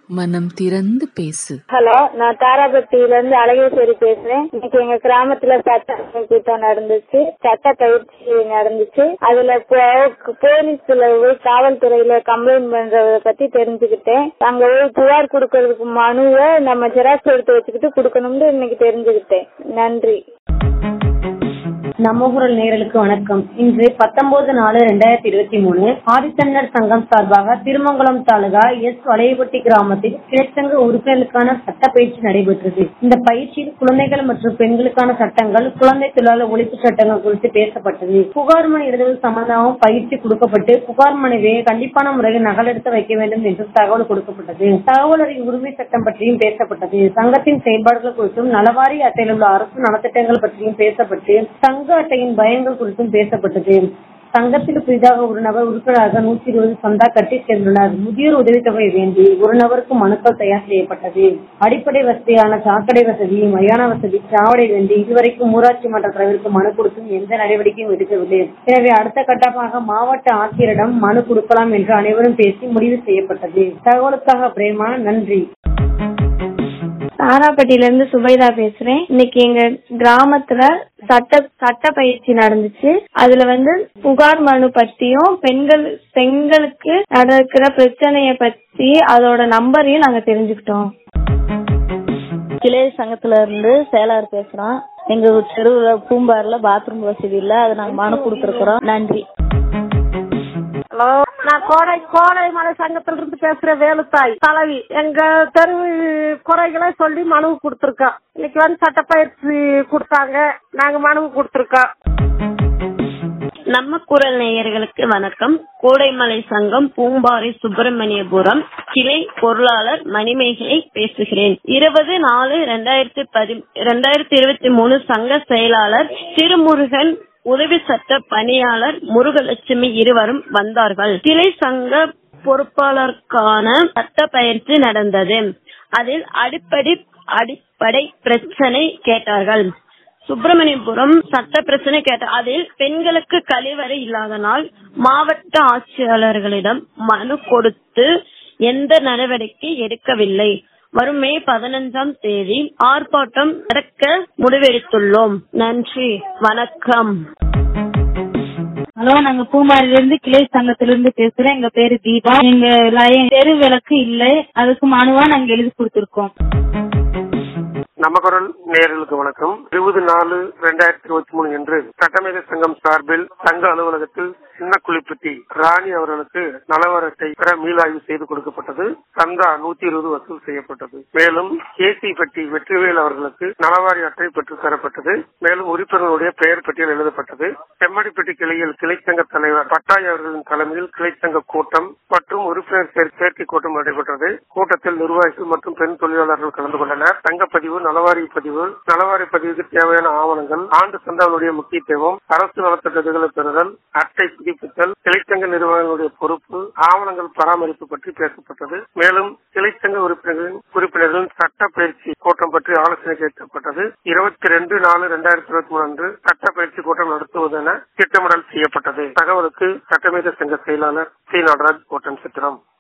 மனம் திறந்து பேசு ஹலோ நான் தாராபட்டியில இருந்து அழகேஸ்வரி பேசுறேன் இன்னைக்கு எங்க கிராமத்துல சட்ட கூட்டம் நடந்துச்சு சட்ட பயிற்சி நடந்துச்சு அதுல போ- போலீஸ்ல போய் காவல்துறையில கம்ப்ளைண்ட் பண்றத பத்தி தெரிஞ்சுக்கிட்டேன் அங்க போய் புகார் கொடுக்கறதுக்கு மனுவை நம்ம ஜெராக்ஸ் எடுத்து வச்சுக்கிட்டு கொடுக்கணும்னு இன்னைக்கு தெரிஞ்சுக்கிட்டேன் நன்றி நம்ம குரல் நேயர்களுக்கு வணக்கம் இன்று பத்தொன்பது நாலு ரெண்டாயிரத்தி இருபத்தி மூணு ஆதித்தன்னர் சங்கம் சார்பாக திருமங்கலம் தாலுகா எஸ் வளையப்பட்டி கிராமத்தில் கிழச்சங்க உறுப்பினர்களுக்கான சட்ட பயிற்சி நடைபெற்றது இந்த பயிற்சியில் குழந்தைகள் மற்றும் பெண்களுக்கான சட்டங்கள் குழந்தை தொழிலாளர் ஒழிப்பு சட்டங்கள் குறித்து பேசப்பட்டது புகார் மனு எழுதுவது சம்பந்தமாகவும் பயிற்சி கொடுக்கப்பட்டு புகார் மனுவை கண்டிப்பான முறையில் நகலெடுத்து வைக்க வேண்டும் என்றும் தகவல் கொடுக்கப்பட்டது தகவல் அறியும் உரிமை சட்டம் பற்றியும் பேசப்பட்டது சங்கத்தின் செயல்பாடுகள் குறித்தும் நலவாரி அட்டையில் உள்ள அரசு நலத்திட்டங்கள் பற்றியும் பேசப்பட்டு சங்க அட்டையின் பயன்கள் குறித்தும் பேசப்பட்டது சங்கத்தில் புதிதாக ஒரு நபர் உறுப்பினராக நூற்றி இருபது சந்தா கட்டி சேர்ந்துள்ளனர் முதியோர் உதவித்தொகை வேண்டி ஒரு நபருக்கு மனுக்கள் தயார் செய்யப்பட்டது அடிப்படை வசதியான சாக்கடை வசதி மயான வசதி சாவடை வேண்டி இதுவரைக்கும் ஊராட்சி மன்ற தலைவருக்கு மனு கொடுத்தும் எந்த நடவடிக்கையும் எடுக்கவில்லை எனவே அடுத்த கட்டமாக மாவட்ட ஆட்சியரிடம் மனு கொடுக்கலாம் என்று அனைவரும் பேசி முடிவு செய்யப்பட்டது தகவலுக்காக பிரேமா நன்றி தாராப்பட்டியில இருந்து சுபைதா பேசுறேன் இன்னைக்கு எங்க கிராமத்துல சட்ட சட்ட பயிற்சி நடந்துச்சு அதுல வந்து புகார் மனு பத்தியும் பெண்கள் பெண்களுக்கு நடக்கிற பிரச்சனைய பத்தி அதோட நம்பரையும் நாங்க தெரிஞ்சுக்கிட்டோம் கிளை சங்கத்துல இருந்து செயலாளர் பேசுறோம் எங்க தெருவுல பூம்பாறுல பாத்ரூம் வசதி இல்ல அதை நாங்க மனு கொடுத்துருக்குறோம் நன்றி ஹலோ நான் கோடை கோடை மலை சங்கத்துல இருந்து பேசுற வேலுத்தாய் தலைவி எங்க தெரு குறைகளை சொல்லி மனு கொடுத்துருக்கோம் இன்னைக்கு வந்து சட்டப்பயிற்சி கொடுத்தாங்க நாங்க மனு கொடுத்துருக்கோம் நம்ம குரல் நேயர்களுக்கு வணக்கம் கோடைமலை சங்கம் பூம்பாறை சுப்பிரமணியபுரம் கிளை பொருளாளர் மணிமேகலை பேசுகிறேன் இருபது நாலு ரெண்டாயிரத்தி பதி ரெண்டாயிரத்தி இருபத்தி மூணு சங்க செயலாளர் திருமுருகன் உதவி சட்ட பணியாளர் முருகலட்சுமி இருவரும் வந்தார்கள் கிளை சங்க பொறுப்பாளருக்கான சட்ட பயிற்சி நடந்தது அதில் அடிப்படை அடிப்படை பிரச்சனை கேட்டார்கள் சுப்பிரமணியபுரம் சட்ட பிரச்சனை கேட்ட அதில் பெண்களுக்கு கழிவறை இல்லாதனால் மாவட்ட ஆட்சியாளர்களிடம் மனு கொடுத்து எந்த நடவடிக்கை எடுக்கவில்லை வரும் மே பதினஞ்சாம் தேதி ஆர்ப்பாட்டம் நடக்க முடிவெடுத்துள்ளோம் நன்றி வணக்கம் ஹலோ நாங்க பூம்பாரில இருந்து கிளை சங்கத்துல இருந்து பேசுறோம் எங்க பேரு தீபா எங்க லய- தெரு விளக்கு இல்லை அதுக்கு மனுவா நாங்க எழுதி கொடுத்திருக்கோம் நம்ம குரல் நேயர்களுக்கு வணக்கம் இருபது நாலு ரெண்டாயிரத்தி இருபத்தி மூணு என்று சட்டமேத சங்கம் சார்பில் சங்க அலுவலகத்தில் சின்ன குளிப்பட்டி ராணி அவர்களுக்கு நலவர அட்டை பெற மீளாய்வு செய்து கொடுக்கப்பட்டது சந்தா நூத்தி இருபது வசூல் செய்யப்பட்டது மேலும் கேசி பட்டி வெற்றிவேல் அவர்களுக்கு நலவாரி அட்டை பெற்றுத் தரப்பட்டது மேலும் உறுப்பினர்களுடைய பெயர் பட்டியல் எழுதப்பட்டது செம்மடிப்பட்டி கிளையில் கிளைச்சங்க தலைவர் பட்டாய் அவர்களின் தலைமையில் கிளைச்சங்க கூட்டம் மற்றும் உறுப்பினர் சேர்- சேர்க்கை கூட்டம் நடைபெற்றது கூட்டத்தில் நிர்வாகிகள் மற்றும் பெண் தொழிலாளர்கள் கலந்து கொண்டனர் தங்கப்பதிவு நலவாரி பதிவு நலவாரி பதிவுக்கு தேவையான ஆவணங்கள் ஆண்டு சந்தாவுடைய முக்கியத்துவம் அரசு நலத்திட்டங்களை பெறுதல் அட்டை புதுப்பித்தல் கிளைச்சங்க நிறுவனங்களுடைய பொறுப்பு ஆவணங்கள் பராமரிப்பு பற்றி பேசப்பட்டது மேலும் கிளைச்சங்க உறுப்பினர்களின் உறுப்பினர்களின் சட்ட பயிற்சி கூட்டம் பற்றி ஆலோசனை கேட்கப்பட்டது இருபத்தி ரெண்டு நாலு ரெண்டாயிரத்தி இருபத்தி மூணு அன்று சட்ட பயிற்சி கூட்டம் நடத்துவதென திட்டமிடல் செய்யப்பட்டது தகவலுக்கு சட்டமேத சங்க செயலாளர் சி நடராஜ் கோட்டன் சித்திரம்